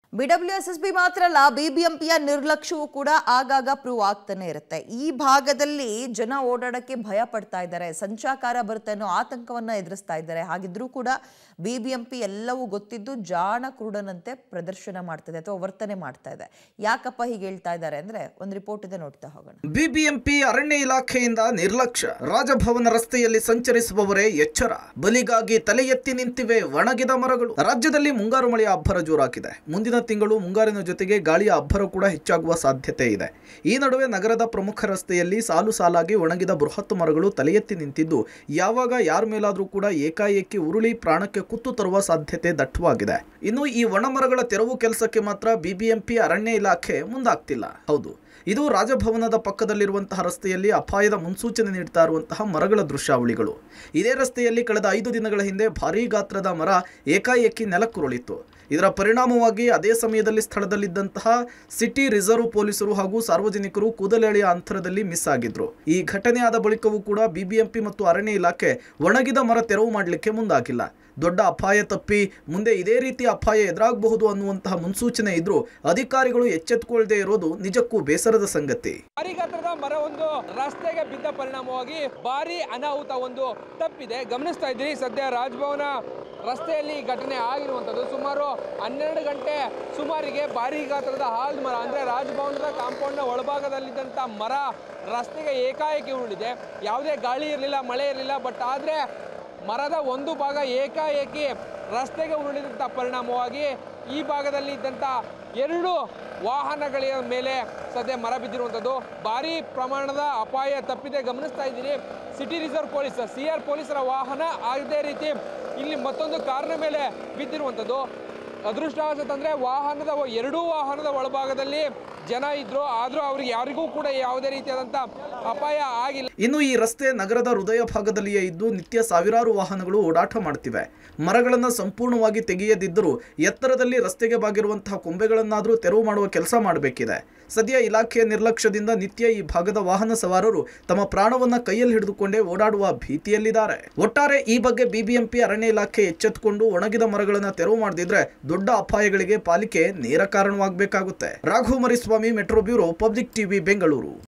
BWSSB ಮಾತ್ರ ಅಲ್ಲ ಬಿಬಿಎಂಪಿಯ ನಿರ್ಲಕ್ಷ್ಯವೂ ಕೂಡ ಆಗಾಗ ಪ್ರೂವ್ ಆಗ್ತಾನೆ ಇರುತ್ತೆ ಈ ಭಾಗದಲ್ಲಿ ಜನ ಓಡಾಡಕ್ಕೆ ಭಯ ಪಡ್ತಾ ಇದ್ದಾರೆ ಸಂಚಾಕಾರ ಬರುತ್ತೆ ಅನ್ನೋ ಆತಂಕವನ್ನ ಎದುರಿಸ್ತಾ ಇದ್ದಾರೆ ಹಾಗಿದ್ರೂ ಕೂಡ ಬಿಬಿಎಂಪಿ ಎಲ್ಲವೂ ಗೊತ್ತಿದ್ದು ಜಾಣ ಕುರುಡನಂತೆ ಪ್ರದರ್ಶನ ಮಾಡ್ತದೆ ಅಥವಾ ವರ್ತನೆ ಮಾಡ್ತಾ ಇದೆ ಯಾಕಪ್ಪ ಹೀಗೆ ಹೇಳ್ತಾ ಇದ್ದಾರೆ ಅಂದ್ರೆ ಒಂದು ರಿಪೋರ್ಟ್ ಇದೆ ನೋಡ್ತಾ ಹೋಗೋಣ ಬಿಬಿಎಂಪಿ ಅರಣ್ಯ ಇಲಾಖೆಯಿಂದ ನಿರ್ಲಕ್ಷ್ಯ ರಾಜಭವನ ರಸ್ತೆಯಲ್ಲಿ ಸಂಚರಿಸುವವರೇ ಎಚ್ಚರ ಬಲಿಗಾಗಿ ತಲೆ ಎತ್ತಿ ನಿಂತಿವೆ ಒಣಗಿದ ಮರಗಳು ರಾಜ್ಯದಲ್ಲಿ ಮುಂಗಾರು ಮಳೆಯ ಅಬ್ಬರ ಜೋರಾಗಿದೆ ಮುಂದಿನ ತಿಂಗಳು ಮುಂಗಾರಿನ ಜೊತೆಗೆ ಗಾಳಿಯ ಅಬ್ಬರ ಕೂಡ ಹೆಚ್ಚಾಗುವ ಸಾಧ್ಯತೆ ಇದೆ ಈ ನಡುವೆ ನಗರದ ಪ್ರಮುಖ ರಸ್ತೆಯಲ್ಲಿ ಸಾಲು ಸಾಲಾಗಿ ಒಣಗಿದ ಬೃಹತ್ ಮರಗಳು ತಲೆ ಎತ್ತಿ ನಿಂತಿದ್ದು ಯಾವಾಗ ಯಾರ ಮೇಲಾದರೂ ಕೂಡ ಏಕಾಏಕಿ ಉರುಳಿ ಪ್ರಾಣಕ್ಕೆ ಕುತ್ತು ತರುವ ಸಾಧ್ಯತೆ ದಟ್ಟವಾಗಿದೆ ಇನ್ನು ಈ ಒಣ ಮರಗಳ ತೆರವು ಕೆಲಸಕ್ಕೆ ಮಾತ್ರ ಬಿಬಿಎಂಪಿ ಅರಣ್ಯ ಇಲಾಖೆ ಮುಂದಾಗ್ತಿಲ್ಲ ಹೌದು ಇದು ರಾಜಭವನದ ಪಕ್ಕದಲ್ಲಿರುವಂತಹ ರಸ್ತೆಯಲ್ಲಿ ಅಪಾಯದ ಮುನ್ಸೂಚನೆ ನೀಡ್ತಾ ಇರುವಂತಹ ಮರಗಳ ದೃಶ್ಯಾವಳಿಗಳು ಇದೇ ರಸ್ತೆಯಲ್ಲಿ ಕಳೆದ ಐದು ದಿನಗಳ ಹಿಂದೆ ಭಾರೀ ಗಾತ್ರದ ಮರ ಏಕಾಏಕಿ ನೆಲಕ್ಕುರುಳಿತ್ತು ಇದರ ಪರಿಣಾಮವಾಗಿ ಅದೇ ಸಮಯದಲ್ಲಿ ಸ್ಥಳದಲ್ಲಿದ್ದಂತಹ ಸಿಟಿ ರಿಸರ್ವ್ ಪೊಲೀಸರು ಹಾಗೂ ಸಾರ್ವಜನಿಕರು ಕೂದಲೆಳೆಯ ಅಂತರದಲ್ಲಿ ಮಿಸ್ ಆಗಿದ್ರು ಈ ಘಟನೆ ಆದ ಬಳಿಕವೂ ಕೂಡ ಬಿಬಿಎಂಪಿ ಮತ್ತು ಅರಣ್ಯ ಇಲಾಖೆ ಒಣಗಿದ ಮರ ತೆರವು ಮಾಡಲಿಕ್ಕೆ ಮುಂದಾಗಿಲ್ಲ ದೊಡ್ಡ ಅಪಾಯ ತಪ್ಪಿ ಮುಂದೆ ಇದೇ ರೀತಿ ಅಪಾಯ ಎದುರಾಗಬಹುದು ಅನ್ನುವಂತಹ ಮುನ್ಸೂಚನೆ ಇದ್ರೂ ಅಧಿಕಾರಿಗಳು ಎಚ್ಚೆತ್ತುಕೊಳ್ಳದೆ ಇರೋದು ನಿಜಕ್ಕೂ ಬೇಸರದ ಸಂಗತಿ ಭಾರಿ ಗಾತ್ರದ ಮರ ಒಂದು ರಸ್ತೆಗೆ ಬಿದ್ದ ಪರಿಣಾಮವಾಗಿ ಭಾರಿ ಅನಾಹುತ ಒಂದು ತಪ್ಪಿದೆ ಗಮನಿಸ್ತಾ ಇದ್ದೀರಿ ಸದ್ಯ ರಾಜಭವನ ರಸ್ತೆಯಲ್ಲಿ ಈ ಘಟನೆ ಆಗಿರುವಂಥದ್ದು ಸುಮಾರು ಹನ್ನೆರಡು ಗಂಟೆ ಸುಮಾರಿಗೆ ಭಾರಿ ಗಾತ್ರದ ಹಾಲ್ ಮರ ಅಂದರೆ ರಾಜಭವನದ ಕಾಂಪೌಂಡ್ನ ಒಳಭಾಗದಲ್ಲಿದ್ದಂಥ ಮರ ರಸ್ತೆಗೆ ಏಕಾಏಕಿ ಉರುಳಿದೆ ಯಾವುದೇ ಗಾಳಿ ಇರಲಿಲ್ಲ ಮಳೆ ಇರಲಿಲ್ಲ ಬಟ್ ಆದರೆ ಮರದ ಒಂದು ಭಾಗ ಏಕಾಏಕಿ ರಸ್ತೆಗೆ ಉರುಳಿದಂಥ ಪರಿಣಾಮವಾಗಿ ಈ ಭಾಗದಲ್ಲಿ ಇದ್ದಂಥ ಎರಡು ವಾಹನಗಳ ಮೇಲೆ ಸದ್ಯ ಮರ ಬಿದ್ದಿರುವಂಥದ್ದು ಭಾರಿ ಪ್ರಮಾಣದ ಅಪಾಯ ತಪ್ಪಿದೆ ಗಮನಿಸ್ತಾ ಇದ್ದೀನಿ city reserve police C R ಪೊಲೀಸರ ವಾಹನ ಅದೇ ರೀತಿ ಇಲ್ಲಿ ಮತ್ತೊಂದು ಕಾರ್ನ ಮೇಲೆ ಬಿದ್ದಿರುವಂಥದ್ದು ಅದೃಷ್ಟವಶಾತ್ ಅಂದರೆ ವಾಹನದ ಒ- ಎರಡೂ ವಾಹನದ ಒಳಭಾಗದಲ್ಲಿ ಜನ ಇದ್ರು ಆದರೂ ಅವ್ರಿಗೆ ಯಾರಿಗೂ ಕೂಡ ಯಾವುದೇ ರೀತಿಯಾದಂಥ ಅಪಾಯ ಆಗಿಲ್ಲ ಇನ್ನು ಈ ರಸ್ತೆ ನಗರದ ಹೃದಯ ಭಾಗದಲ್ಲಿಯೇ ಇದ್ದು ನಿತ್ಯ ಸಾವಿರಾರು ವಾಹನಗಳು ಓಡಾಟ ಮಾಡ್ತಿವೆ ಮರಗಳನ್ನು ಸಂಪೂರ್ಣವಾಗಿ ತೆಗೆಯದಿದ್ದರೂ ಎತ್ತರದಲ್ಲಿ ರಸ್ತೆಗೆ ಬಾಗಿರುವಂತಹ ಕೊಂಬೆಗಳನ್ನಾದರೂ ತೆರವು ಮಾಡುವ ಕೆಲಸ ಮಾಡಬೇಕಿದೆ ಸದ್ಯ ಇಲಾಖೆಯ ನಿರ್ಲಕ್ಷ್ಯದಿಂದ ನಿತ್ಯ ಈ ಭಾಗದ ವಾಹನ ಸವಾರರು ತಮ್ಮ ಪ್ರಾಣವನ್ನ ಕೈಯಲ್ಲಿ ಹಿಡಿದುಕೊಂಡೇ ಓಡಾಡುವ ಭೀತಿಯಲ್ಲಿದ್ದಾರೆ ಒಟ್ಟಾರೆ ಈ ಬಗ್ಗೆ ಬಿಬಿಎಂಪಿ ಅರಣ್ಯ ಇಲಾಖೆ ಎಚ್ಚೆತ್ತುಕೊಂಡು ಒಣಗಿದ ಮರಗಳನ್ನು ತೆರವು ಮಾಡದಿದ್ರೆ ದೊಡ್ಡ ಅಪಾಯಗಳಿಗೆ ಪಾಲಿಕೆ ನೇರ ಕಾರಣವಾಗಬೇಕಾಗುತ್ತೆ Raghu Mariswamy metro bureau public TV Bengaluru